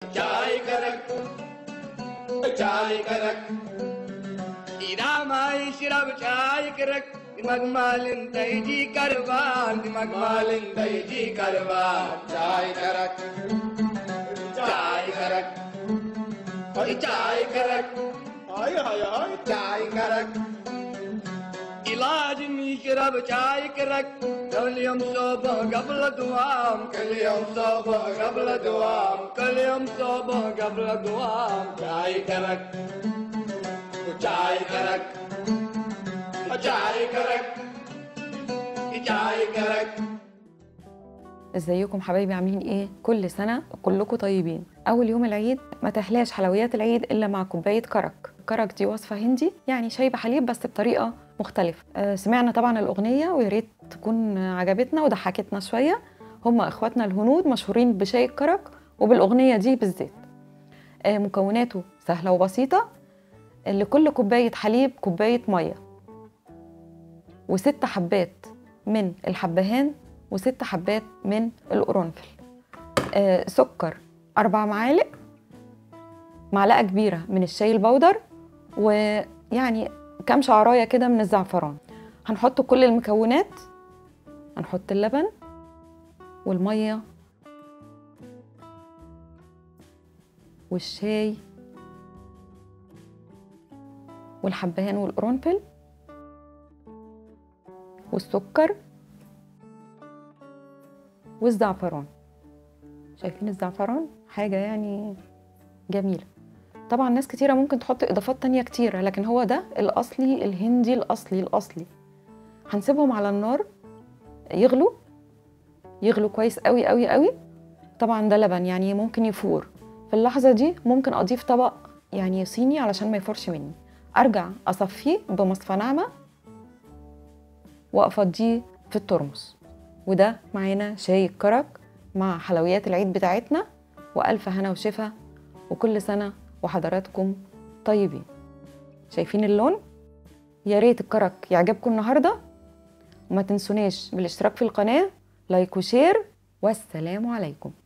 चाय करक चाय करक इरामाई शिरब चाय करक दिमाग मालिन तैजी करवार दिमाग मालिन तैजी करवार चाय करक चाय करक चाय करक हाय हाय हाय चाय करक इलाज मिशरब चाय करक कलियम सोब गबल दुआम कलियम सोब गबल दुआम कलियम सोब गबल दुआम चाय करक चाय करक चाय करक चाय करक ازيكم حبايبي عاملين ايه كل سنه كلكم طيبين اول يوم العيد ما تحلاش حلويات العيد الا مع كوبايه كرك كرك دي وصفه هندي يعني شاي بحليب بس بطريقه مختلفه آه سمعنا طبعا الاغنيه ويا ريت تكون عجبتنا وضحكتنا شويه هم اخواتنا الهنود مشهورين بشاي الكرك وبالاغنيه دي بالذات آه مكوناته سهله وبسيطه لكل كوبايه حليب كوبايه ميه وست حبات من الحبهان وست حبات من القرنفل آه سكر أربع معالق معلقة كبيرة من الشاي البودر ويعني كام شعراية كده من الزعفران هنحط كل المكونات هنحط اللبن والمية والشاي والحبهان والقرنفل والسكر والزعفران شايفين الزعفران حاجة يعني جميلة طبعا ناس كتيرة ممكن تحط إضافات تانية كتيرة لكن هو ده الأصلي الهندي الأصلي الأصلي هنسيبهم على النار يغلوا يغلوا كويس قوي قوي قوي طبعا ده لبن يعني ممكن يفور في اللحظة دي ممكن أضيف طبق يعني صيني علشان ما يفورش مني أرجع أصفيه بمصفى ناعمة وأفضيه في الترمس وده معانا شاي الكرك مع حلويات العيد بتاعتنا وألف هنا وشفا وكل سنة وحضراتكم طيبين شايفين اللون؟ يا ريت الكرك يعجبكم النهاردة وما تنسوناش بالاشتراك في القناة لايك وشير والسلام عليكم